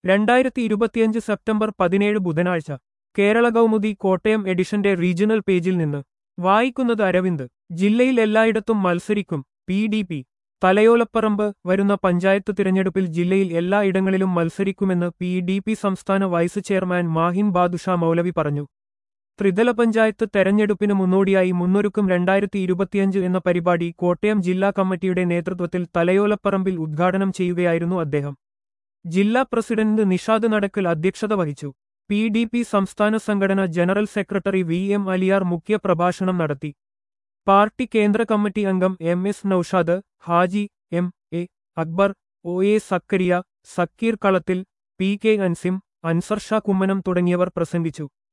രണ്ടായിരത്തി ഇരുപത്തിയഞ്ച് സെപ്റ്റംബർ പതിനേഴ് ബുധനാഴ്ച കേരള കൗമുദി കോട്ടയം എഡിഷന്റെ റീജിയണൽ പേജിൽ നിന്ന് വായിക്കുന്നത് അരവിന്ദ് ജില്ലയിൽ എല്ലായിടത്തും മത്സരിക്കും പി ഡി പി തലയോലപ്പറമ്പ് വരുന്ന പഞ്ചായത്ത് തിരഞ്ഞെടുപ്പിൽ ജില്ലയിൽ എല്ലാ ഇടങ്ങളിലും മത്സരിക്കുമെന്ന് പി ഡി പി സംസ്ഥാന വൈസ് ചെയർമാൻ മാഹിൻ ബാദുഷാ മൗലവി പറഞ്ഞു ത്രിതല പഞ്ചായത്ത് തെരഞ്ഞെടുപ്പിന് മുന്നോടിയായി മുന്നൊരുക്കും രണ്ടായിരത്തി ഇരുപത്തിയഞ്ച് എന്ന പരിപാടി കോട്ടയം ജില്ലാ കമ്മിറ്റിയുടെ നേതൃത്വത്തിൽ തലയോലപ്പറമ്പിൽ ഉദ്ഘാടനം ചെയ്യുകയായിരുന്നു അദ്ദേഹം ജില്ലാ പ്രസിഡന്റ് നിഷാദ് നടക്കൽ അധ്യക്ഷത വഹിച്ചു പി ഡി പി സംസ്ഥാന സംഘടന general secretary V M Aliyar മുഖ്യ പ്രഭാഷണം നടത്തി പാർട്ടി കേന്ദ്ര കമ്മിറ്റി അംഗം എം എസ് നൌഷാദ് ഹാജി M A Akbar O A Zakaria Zakir Kalathil P K Ansim Ansar Sha Kummanam തുടങ്ങിയവർ പ്രസംഗിച്ചു